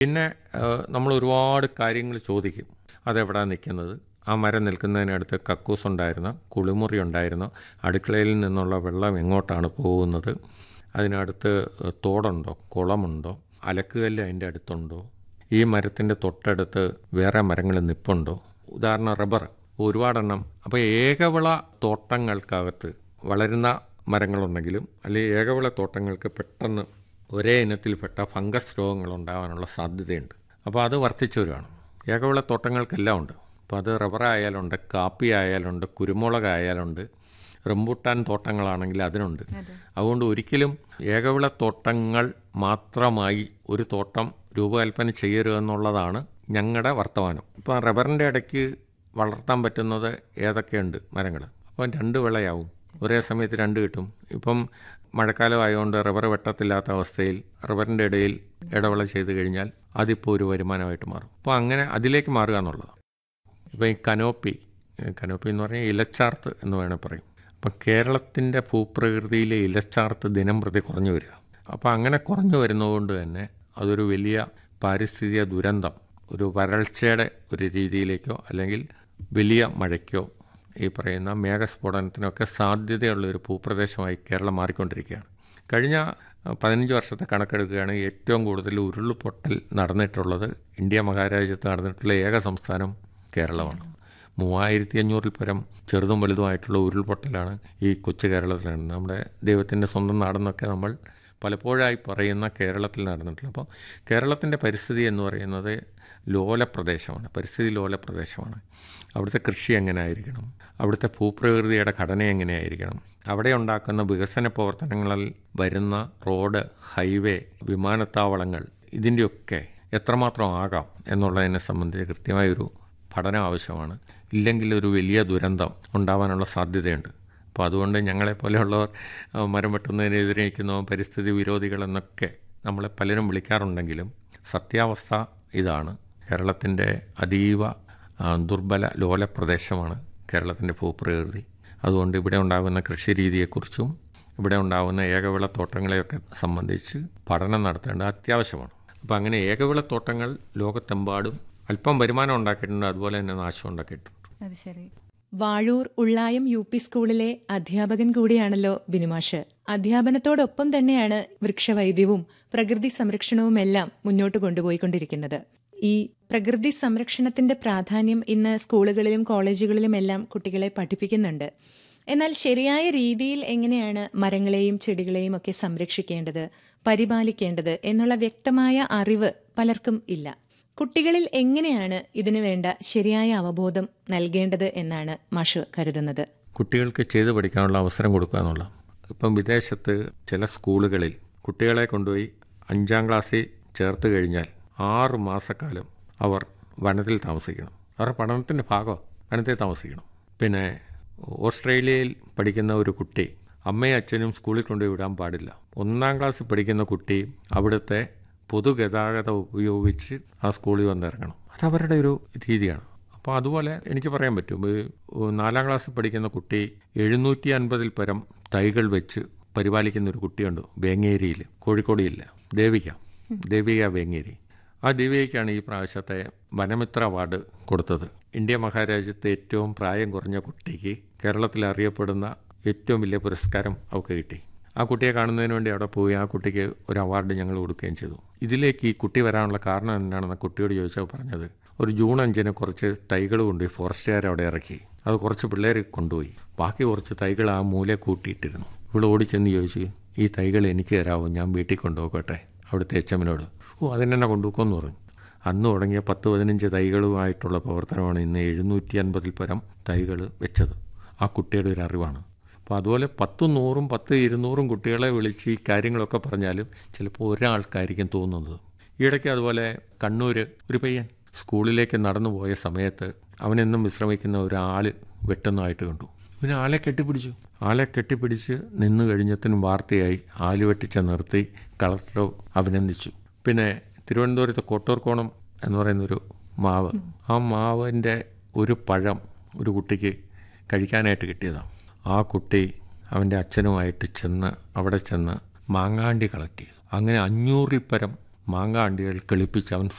പിന്നെ ഏഹ്, നമ്മൾ ഒരുപാട് കാര്യങ്ങൾ ചോദിക്കും അതെവിടാ നിൽക്കുന്നത് ആ മരം നിൽക്കുന്നതിനടുത്ത് കക്കൂസ് ഉണ്ടായിരുന്നോ കുളിമുറി ഉണ്ടായിരുന്നോ അടുക്കളയിൽ നിന്നുള്ള വെള്ളം എങ്ങോട്ടാണ് പോകുന്നത് അതിനടുത്ത് തോടുണ്ടോ കുളമുണ്ടോ അലക്കുകല്ല് അതിൻ്റെ അടുത്തുണ്ടോ ഈ മരത്തിൻ്റെ തൊട്ടടുത്ത് വേറെ മരങ്ങൾ നിപ്പുണ്ടോ ഉദാഹരണം റബ്ബർ ഒരുപാടെണ്ണം അപ്പോൾ ഏകവിള തോട്ടങ്ങൾക്കകത്ത് വളരുന്ന മരങ്ങളുണ്ടെങ്കിലും അല്ലെങ്കിൽ ഏകവിള തോട്ടങ്ങൾക്ക് പെട്ടെന്ന് ഒരേ ഇനത്തിൽപ്പെട്ട ഫംഗസ് രോഗങ്ങൾ ഉണ്ടാകാനുള്ള സാധ്യതയുണ്ട് അപ്പോൾ അത് വർദ്ധിച്ചു വരികയാണ് ഏകവിള തോട്ടങ്ങൾക്കെല്ലാം ഉണ്ട് അപ്പോൾ അത് റബ്ബർ ആയാലുണ്ട് കാപ്പി ആയാലുണ്ട് കുരുമുളക് ആയാലുണ്ട് റംബൂട്ടാൻ തോട്ടങ്ങളാണെങ്കിൽ അതിനുണ്ട് അതുകൊണ്ട് ഒരിക്കലും ഏകവിള തോട്ടങ്ങൾ മാത്രമായി ഒരു തോട്ടം രൂപകൽപ്പന ചെയ്യരുത് എന്നുള്ളതാണ് ഞങ്ങളുടെ വർത്തമാനം ഇപ്പോൾ റബ്ബറിൻ്റെ ഇടയ്ക്ക് വളർത്താൻ പറ്റുന്നത് ഏതൊക്കെയുണ്ട് മരങ്ങൾ അപ്പം രണ്ട് വിളയാവും ഒരേ സമയത്ത് രണ്ട് കിട്ടും ഇപ്പം മഴക്കാലം ആയതുകൊണ്ട് റബ്ബർ വെട്ടത്തില്ലാത്ത അവസ്ഥയിൽ റബ്ബറിൻ്റെ ഇടയിൽ ഇടവിള ചെയ്ത് കഴിഞ്ഞാൽ അതിപ്പോൾ ഒരു വരുമാനമായിട്ട് മാറും അപ്പോൾ അങ്ങനെ അതിലേക്ക് മാറുക എന്നുള്ളത് ഇപ്പോൾ ഈ കനോപ്പി ഏഹ് കനോപ്പി എന്ന് പറഞ്ഞാൽ ഇലച്ചാർത്ത് എന്ന് വേണേൽ പറയും അപ്പം കേരളത്തിൻ്റെ ഭൂപ്രകൃതിയിലെ ഇലച്ചാർത്ത് ദിനം പ്രതി കുറഞ്ഞു വരിക അപ്പോൾ അങ്ങനെ കുറഞ്ഞു വരുന്നതുകൊണ്ട് തന്നെ അതൊരു വലിയ പാരിസ്ഥിതിക ദുരന്തം ഒരു വരൾച്ചയുടെ ഒരു രീതിയിലേക്കോ അല്ലെങ്കിൽ വലിയ മഴയ്ക്കോ ഈ പറയുന്ന മേഘസ്ഫോടനത്തിനൊക്കെ സാധ്യതയുള്ള ഒരു ഭൂപ്രദേശമായി കേരളം മാറിക്കൊണ്ടിരിക്കുകയാണ് കഴിഞ്ഞ അഹ്, പതിനഞ്ച് വർഷത്തെ കണക്കെടുക്കുകയാണെങ്കിൽ ഏറ്റവും കൂടുതൽ ഉരുൾപൊട്ടൽ നടന്നിട്ടുള്ളത് ഇന്ത്യ മഹാരാജ്യത്ത് നടന്നിട്ടുള്ള ഏക സംസ്ഥാനം കേരളമാണ് മൂവായിരത്തി അഞ്ഞൂറിൽ പരം ചെറുതും വലുതുമായിട്ടുള്ള ഉരുൾപൊട്ടലാണ് ഈ കൊച്ചു കേരളത്തിൽ നടന്നത് നമ്മുടെ ദൈവത്തിൻ്റെ സ്വന്തം നാടെന്നൊക്കെ നമ്മൾ പലപ്പോഴായി പറയുന്ന കേരളത്തിൽ നടന്നിട്ടുള്ളത് അപ്പോൾ കേരളത്തിൻ്റെ പരിസ്ഥിതി എന്ന് പറയുന്നത് ലോല പ്രദേശമാണ് പരിസ്ഥിതി ലോല പ്രദേശമാണ് അവിടുത്തെ കൃഷി എങ്ങനെ ആയിരിക്കണം അവിടുത്തെ ഭൂപ്രകൃതിയുടെ ഘടന എങ്ങനെയായിരിക്കണം അവിടെ ഉണ്ടാക്കുന്ന വികസന പ്രവർത്തനങ്ങളിൽ വരുന്ന റോഡ് ഹൈവേ വിമാനത്താവളങ്ങൾ ഇതിൻ്റെയൊക്കെ എത്രമാത്രം ആകാം എന്നുള്ളതിനെ സംബന്ധിച്ച് കൃത്യമായൊരു പഠനം ആവശ്യമാണ് ഇല്ലെങ്കിൽ ഒരു വലിയ ദുരന്തം ഉണ്ടാവാനുള്ള സാധ്യതയുണ്ട് അപ്പോൾ അതുകൊണ്ട് ഞങ്ങളെപ്പോലെയുള്ളവർ ആ, മരം വെട്ടുന്നതിനെതിരെ നിൽക്കുന്ന പരിസ്ഥിതി വിരോധികളെന്നൊക്കെ നമ്മളെ പലരും വിളിക്കാറുണ്ടെങ്കിലും സത്യാവസ്ഥ ഇതാണ് കേരളത്തിൻ്റെ അതീവ ആ, ദുർബല ലോല പ്രദേശമാണ് കേരളത്തിൻ്റെ ഭൂപ്രകൃതി അതുകൊണ്ട് ഇവിടെ ഉണ്ടാകുന്ന കൃഷി രീതിയെക്കുറിച്ചും ഇവിടെ ഉണ്ടാകുന്ന ഏകവിള തോട്ടങ്ങളെയൊക്കെ സംബന്ധിച്ച് പഠനം നടത്തേണ്ടത് അത്യാവശ്യമാണ് അപ്പോൾ അങ്ങനെ ഏകവിള തോട്ടങ്ങൾ ലോകത്തെമ്പാടും അല്പം വരുമാനം ഉണ്ടാക്കിയിട്ടുണ്ട് അതുപോലെ തന്നെ നാശം ഉണ്ടാക്കിയിട്ടുണ്ട് അത് ശരി വാഴൂർ ഉള്ളായം യു പി സ്കൂളിലെ അധ്യാപകൻ കൂടിയാണല്ലോ ബിനുമാഷ് അധ്യാപനത്തോടൊപ്പം തന്നെയാണ് വൃക്ഷവൈദ്യവും പ്രകൃതി സംരക്ഷണവുമെല്ലാം മുന്നോട്ട് കൊണ്ടുപോയിക്കൊണ്ടിരിക്കുന്നത് ഈ പ്രകൃതി സംരക്ഷണത്തിന്റെ പ്രാധാന്യം ഇന്ന് സ്കൂളുകളിലും കോളേജുകളിലും എല്ലാം കുട്ടികളെ പഠിപ്പിക്കുന്നുണ്ട് എന്നാൽ ശരിയായ രീതിയിൽ എങ്ങനെയാണ് മരങ്ങളെയും ചെടികളെയും ഒക്കെ സംരക്ഷിക്കേണ്ടത് പരിപാലിക്കേണ്ടത് എന്നുള്ള വ്യക്തമായ അറിവ് പലർക്കും ഇല്ല കുട്ടികളിൽ എങ്ങനെയാണ് ഇതിനു വേണ്ട ശരിയായ അവബോധം നൽകേണ്ടത് എന്നാണ് മാഷ് കരുതുന്നത് കുട്ടികൾക്ക് ചെയ്തു പഠിക്കാനുള്ള അവസരം കൊടുക്കുക എന്നുള്ള ഇപ്പം വിദേശത്ത് ചില സ്കൂളുകളിൽ കുട്ടികളെ കൊണ്ടുപോയി അഞ്ചാം ക്ലാസ്സിൽ ചേർത്ത് കഴിഞ്ഞാൽ ആറ് മാസക്കാലം അവർ വനത്തിൽ താമസിക്കണം അവരുടെ പഠനത്തിൻ്റെ ഭാഗം വനത്തിൽ താമസിക്കണം പിന്നെ ഓസ്ട്രേലിയയിൽ പഠിക്കുന്ന ഒരു കുട്ടി അമ്മയും അച്ഛനും സ്കൂളിൽ കൊണ്ടുപോയി വിടാൻ പാടില്ല ഒന്നാം ക്ലാസ്സിൽ പഠിക്കുന്ന കുട്ടി അവിടുത്തെ പൊതുഗതാഗതം ഉപയോഗിച്ച് ആ സ്കൂളിൽ വന്നിറങ്ങണം അത് അവരുടെ ഒരു രീതിയാണ് അപ്പോൾ അതുപോലെ എനിക്ക് പറയാൻ പറ്റും ഈ നാലാം ക്ലാസ്സിൽ പഠിക്കുന്ന കുട്ടി എഴുന്നൂറ്റി അൻപതിൽ പരം തൈകൾ വെച്ച് പരിപാലിക്കുന്ന ഒരു കുട്ടിയുണ്ട് വേങ്ങേരിയിൽ കോഴിക്കോട് ജില്ല ദേവിക ദേവിക വേങ്ങേരി ആ ദേവികയ്ക്കാണ് ഈ പ്രാവശ്യത്തെ വനമിത്ര അവാർഡ് കൊടുത്തത് ഇന്ത്യ മഹാരാജ്യത്തെ ഏറ്റവും പ്രായം കുറഞ്ഞ കുട്ടിക്ക് കേരളത്തിൽ അറിയപ്പെടുന്ന ഏറ്റവും വലിയ പുരസ്കാരം അവൾക്ക് കിട്ടി ആ കുട്ടിയെ കാണുന്നതിന് വേണ്ടി അവിടെ പോയി ആ കുട്ടിക്ക് ഒരു അവാർഡ് ഞങ്ങൾ കൊടുക്കുകയും ചെയ്തു ഇതിലേക്ക് ഈ കുട്ടി വരാനുള്ള കാരണം എന്താണെന്ന് കുട്ടിയോട് ചോദിച്ചാൽ പറഞ്ഞത് ഒരു ജൂൺ അഞ്ചിന് കുറച്ച് തൈകൾ കൊണ്ടുപോയി ഫോറസ്റ്റുകാർ അവിടെ ഇറക്കി അത് കുറച്ച് പിള്ളേർ കൊണ്ടുപോയി ബാക്കി കുറച്ച് തൈകൾ ആ മൂല കൂട്ടിയിട്ടിരുന്നു ഇവിടെ ഓടിച്ചെന്ന് ചോദിച്ചു ഈ തൈകൾ എനിക്ക് തരാമോ ഞാൻ വീട്ടിൽ കൊണ്ടുപോകട്ടെ അവിടുത്തെ എച്ചമ്മനോട് ഓ അതിനെന്നെ കൊണ്ടുപോക്കുമെന്ന് പറഞ്ഞു അന്ന് തുടങ്ങിയ പത്ത് പതിനഞ്ച് തൈകളുമായിട്ടുള്ള പ്രവർത്തനമാണ് ഇന്ന് എഴുന്നൂറ്റി അൻപതിൽ പരം തൈകൾ വെച്ചത് ആ കുട്ടിയുടെ ഒരു അറിവാണ് അപ്പോൾ അതുപോലെ പത്തും നൂറും പത്ത് ഇരുന്നൂറും കുട്ടികളെ വിളിച്ച് ഈ കാര്യങ്ങളൊക്കെ പറഞ്ഞാലും ചിലപ്പോൾ ഒരാൾക്കായിരിക്കും തോന്നുന്നത് ഈയിടയ്ക്ക് അതുപോലെ കണ്ണൂർ ഒരു പയ്യൻ സ്കൂളിലേക്ക് നടന്നു പോയ സമയത്ത് അവനെന്നും വിശ്രമിക്കുന്ന ഒരാൾ വെട്ടുന്നതായിട്ട് കണ്ടു പിന്നെ ആളെ കെട്ടിപ്പിടിച്ചു ആളെ കെട്ടിപ്പിടിച്ച് നിന്ന് കഴിഞ്ഞത്തിനും വാർത്തയായി ആല് വെട്ടിച്ച നിർത്തി കളക്ടർ അഭിനന്ദിച്ചു പിന്നെ തിരുവനന്തപുരത്ത് കോട്ടൂർക്കോണം എന്ന് പറയുന്നൊരു മാവ് ആ മാവിൻ്റെ ഒരു പഴം ഒരു കുട്ടിക്ക് കഴിക്കാനായിട്ട് കിട്ടിയതാണ് ആ കുട്ടി അവൻ്റെ അച്ഛനുമായിട്ട് ചെന്ന് അവിടെ ചെന്ന് മാങ്ങാണ്ടി കളക്ട് ചെയ്തു അങ്ങനെ അഞ്ഞൂറിൽ പരം മാങ്ങ അണ്ടികൾ കിളിപ്പിച്ച് അവൻ